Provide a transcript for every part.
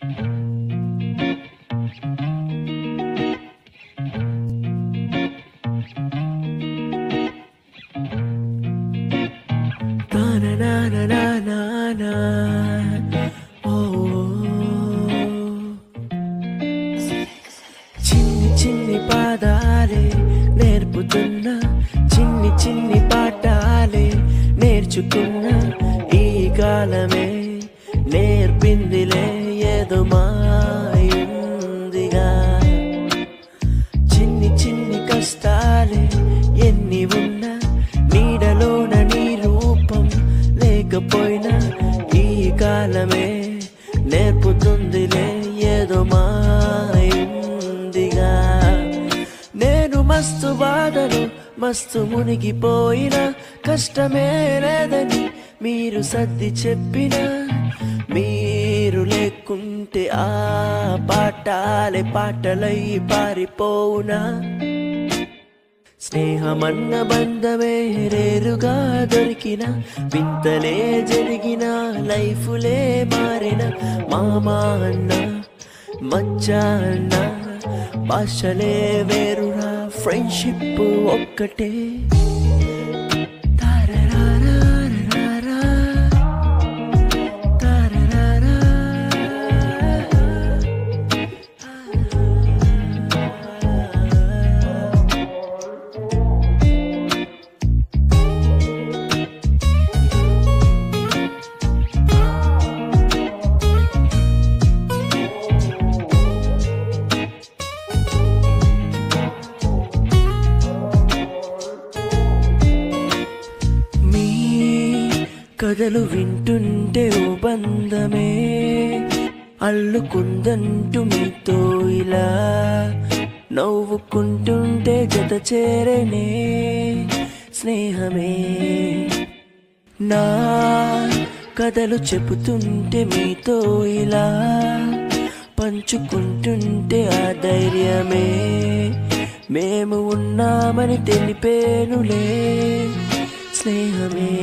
తాననాననానా. ఓ చిన్ని చిన్ని పాదాలే నేర్పుతున్న చిన్ని చిన్ని పాఠాలే నేర్చుకున్న ఈ కాలమే నేర్పిందిలే ఏదో మాయుందిగా చిన్ని చిన్ని కష్టాలే ఎన్ని ఉన్నా నీడలోన నీ రూపం లేకపోయినా ఈ కాలమే నేర్పుతుందిలే ఏదో మాయిందిగా నేను మస్తు బాధలు మస్తు మునిగిపోయిన కష్టమే లేదని మీరు సర్ది చెప్పిన మీరు లేకుంటే ఆ పాటాలే పాటలై పారిపోవునా స్నేహమన్న బంధమే రేరుగా దొరికిన వింతలే జరిగిన లైఫులే మారిన మామా అన్న మచ్చా అన్న భాషలే వేరురా ఫ్రెండ్షిప్ ఒక్కటే తారరారారారా. తారరారా. మీ కథలు వింటుంటే ఓ బంధమే అల్లుకుందంటూ మీతో ఇలా నవ్వుకుంటుంటే జత చేరనే స్నేహమే నా కథలు చెబుతుంటే మీతో ఇలా పంచుకుంటుంటే ఆ ధైర్యమే మేము ఉన్నామని తెలిపేనులే స్నేహమే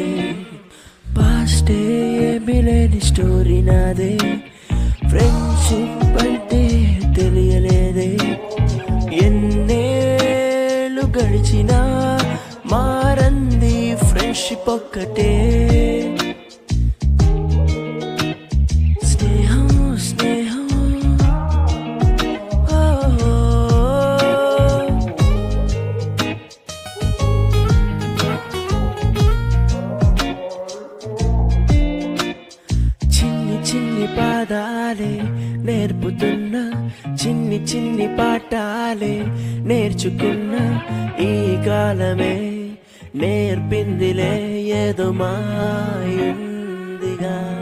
పాస్టే ఏమీ లేని స్టోరీ నాదే ఫ్రెండ్షిప్ అంటే తెలియలేదే ఎన్నేళ్ళు గడిచినా మారంది ఫ్రెండ్షిప్ ఒక్కటే స్నేహం స్నేహం ఓ చిన్ని చిన్ని పాదాలే నేర్పుతున్న చిన్ని చిన్ని పాఠాలే నేర్చుకున్న ఈ కాలమే నేర్పిందిలే ఏదో మాయుందిగా